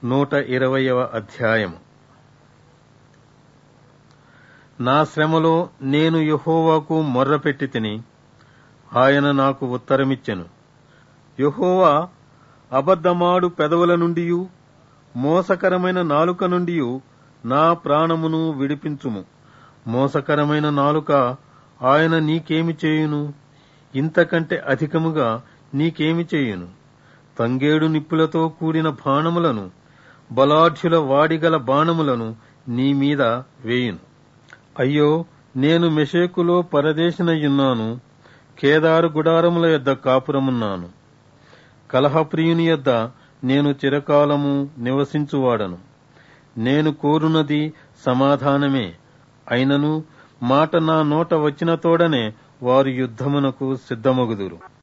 నూట ఇరవయవ అధ్యాయము నా శ్రమలో నేను యెహోవాకు మొర్రపెట్టి తిని ఆయన నాకు ఉత్తరమిచ్చెను యెహోవా అబద్ధమాడు పెదవుల నుండియు మోసకరమైన నాలుక నుండియు నా ప్రాణమును విడిపించుము మోసకరమైన నాలుక ఆయన నీకేమి చేయును ఇంతకంటే అధికముగా నీకేమి చేయును తంగేడు నిప్పులతో కూడిన బాణములను బలాఢ్యుల వాడిగల బాణములను నీ మీద వేయును అయ్యో నేను మెషేకులో పరదేశనయ్యున్నాను కేదారు గుడారముల యొద్ద కాపురమున్నాను కలహప్రియుని యొద్ద నేను చిరకాలము నివసించువాడను నేను కోరునది సమాధానమే అయినను మాట నా నోట వచ్చిన తోడనే వారు యుద్ధమునకు సిద్ధమగుదురు